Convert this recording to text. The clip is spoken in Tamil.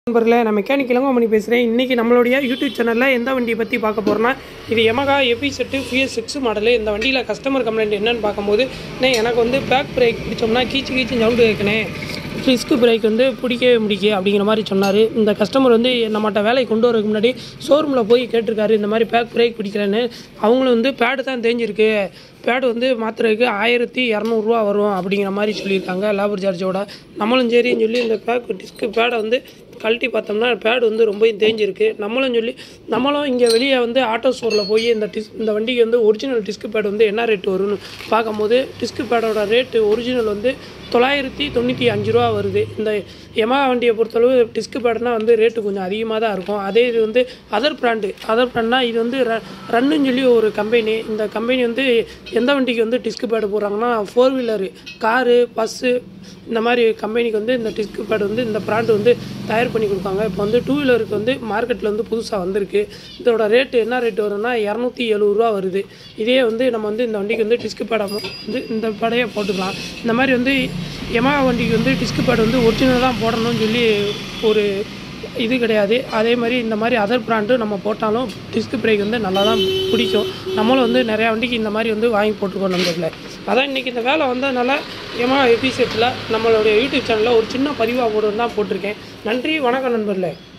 நண்பர்களே நான் மெக்கானிக் இளங்கோமணி பேசுகிறேன் இன்றைக்கி நம்மளுடைய யூடியூப் சேனலில் எந்த வண்டியை பற்றி பார்க்க போகிறோன்னா இது எமகா எஃபி செட்டு ஃபிஎஸ் சிக்ஸ் மாடலு இந்த வண்டியில் கஸ்டமர் கம்ப்ளைண்ட் என்னன்னு பார்க்கும்போது அண்ணே எனக்கு வந்து பேக் பிரேக் பிடிச்சோம்னா கீச்சு கீச்சு சவுண்டு கேட்கணே டிஸ்க் பிரேக் வந்து பிடிக்கவே முடிக்க அப்படிங்கிற மாதிரி சொன்னார் இந்த கஸ்டமர் வந்து நம்மகிட்ட வேலைக்கு கொண்டு வரதுக்கு முன்னாடி ஷோரூமில் போய் கேட்டிருக்காரு இந்த மாதிரி பேக் பிரேக் பிடிக்கலன்னு அவங்களும் வந்து பேடு தான் தேஞ்சிருக்கு பேடு வந்து மாற்றுறதுக்கு ஆயிரத்தி இரநூறுவா வரும் அப்படிங்கிற மாதிரி சொல்லியிருக்காங்க லேபர் சார்ஜோட நம்மளும் சரின்னு சொல்லி இந்த பேக் டிஸ்க்கு பேடை வந்து கழட்டி பார்த்தோம்னா பேடு வந்து ரொம்ப தேஞ்சிருக்கு நம்மளும் சொல்லி நம்மளும் இங்கே வெளியே வந்து ஆட்டோ ஸ்டோரில் போய் இந்த டிஸ் இந்த வண்டிக்கு வந்து ஒரிஜினல் டிஸ்க் பேட் வந்து என்ன ரேட் வரும்னு பார்க்கும்போது டிஸ்க் பேடோட ரேட்டு ஒரிஜினல் வந்து தொள்ளாயிரத்தி தொண்ணூற்றி அஞ்சு ரூபா வருது இந்த எமா வண்டியை பொறுத்தளவு டிஸ்க் பேடுனா வந்து ரேட்டு கொஞ்சம் அதிகமாக தான் இருக்கும் அதே இது வந்து அதர் பிராண்டு அதர் பிராண்ட்னா இது வந்து ர ரன்னுன்னு சொல்லி ஒரு கம்பெனி இந்த கம்பெனி வந்து எந்த வண்டிக்கு வந்து டிஸ்க் பேடு போடுறாங்கன்னா ஃபோர் வீலரு காரு பஸ்ஸு இந்த மாதிரி கம்பெனிக்கு வந்து இந்த டிஸ்க் பேட் வந்து இந்த பிராண்ட் வந்து தயார் பண்ணி கொடுப்பாங்க இப்போ வந்து டூ வீலருக்கு வந்து மார்க்கெட்டில் வந்து புதுசாக வந்திருக்கு இதோட ரேட்டு என்ன ரேட் வரும்னா இரநூத்தி எழுபது ரூபா வருது இதே வந்து நம்ம வந்து இந்த வண்டிக்கு வந்து டிஸ்க் பேடை வந்து இந்த பேடையே போட்டுக்கலாம் இந்த மாதிரி வந்து எமா வண்டிக்கு வந்து டிஸ்க் பேட் வந்து ஒரிஜினல் தான் போடணும்னு சொல்லி ஒரு இது கிடையாது அதே மாதிரி இந்த மாதிரி அதர் பிராண்டு நம்ம போட்டாலும் டிஸ்க் பிரேக் வந்து நல்லா தான் பிடிக்கும் நம்மளும் வந்து நிறையா வண்டிக்கு இந்த மாதிரி வந்து வாங்கி போட்டுருக்கோம் நண்பர்களே அதான் இன்றைக்கி இந்த வேலை வந்ததுனால எமா எபிசெட்டில் நம்மளுடைய யூடியூப் சேனலில் ஒரு சின்ன பதிவாக போடுறது தான் போட்டிருக்கேன் நன்றி வணக்கம் நண்பர்களே